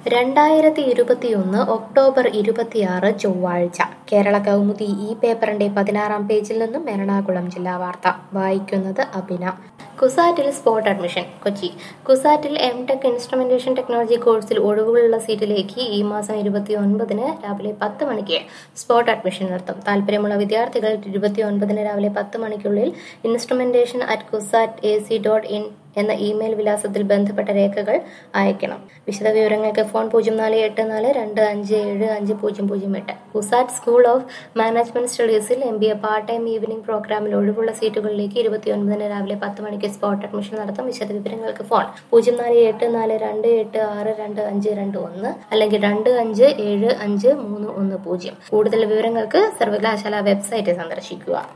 രണ്ടായിരത്തി ഇരുപത്തിയൊന്ന് ഒക്ടോബർ ഇരുപത്തിയാറ് ചൊവ്വാഴ്ച കേരള കൗമുദി ഈ പേപ്പറിന്റെ പതിനാറാം പേജിൽ നിന്നും എറണാകുളം ജില്ലാ വാർത്ത വായിക്കുന്നത് അഭിന കുസാറ്റിൽ സ്പോട്ട് അഡ്മിഷൻ കൊച്ചി കുസാറ്റിൽ എം ടെക് ഇൻസ്ട്രുമെന്റേഷൻ ടെക്നോളജി കോഴ്സിൽ ഒഴിവുകളുള്ള സീറ്റിലേക്ക് ഈ മാസം ഇരുപത്തി ഒൻപതിന് രാവിലെ പത്ത് മണിക്ക് സ്പോട്ട് അഡ്മിഷൻ നടത്തും താല്പര്യമുള്ള വിദ്യാർത്ഥികൾ ഇരുപത്തി ഒൻപതിന് രാവിലെ പത്ത് മണിക്കുള്ളിൽ instrumentation at CUSAT A C dot in എന്ന ഇമെയിൽ വിലാസത്തിൽ ബന്ധപ്പെട്ട രേഖകൾ അയക്കണം വിശദവിവരങ്ങൾക്ക് ഫോൺ പൂജ്യം നാല് എട്ട് നാല് രണ്ട് അഞ്ച് ഏഴ് അഞ്ച് പൂജ്യം പൂജ്യം എട്ട് കുസാറ്റ് സ്കൂൾ ഓഫ് മാനേജ്മെന്റ് സ്റ്റഡീസിൽ M B A part time evening പ്രോഗ്രാമിൽ ഒഴിവുള്ള സീറ്റുകളിലേക്ക് ഇരുപത്തിയൊൻപതിന് രാവിലെ പത്ത് മണിക്ക് സ്പോട്ട് അഡ്മിഷൻ നടത്തും വിശദവിവരങ്ങൾക്ക് ഫോൺ പൂജ്യം നാല് എട്ട് നാല് രണ്ട് എട്ട് ആറ് രണ്ട് അഞ്ച് രണ്ട് ഒന്ന് അല്ലെങ്കിൽ രണ്ട് അഞ്ച് ഏഴ് അഞ്ച് മൂന്ന് ഒന്ന് പൂജ്യം കൂടുതൽ വിവരങ്ങൾക്ക് സർവകലാശാല വെബ്സൈറ്റ് സന്ദർശിക്കുക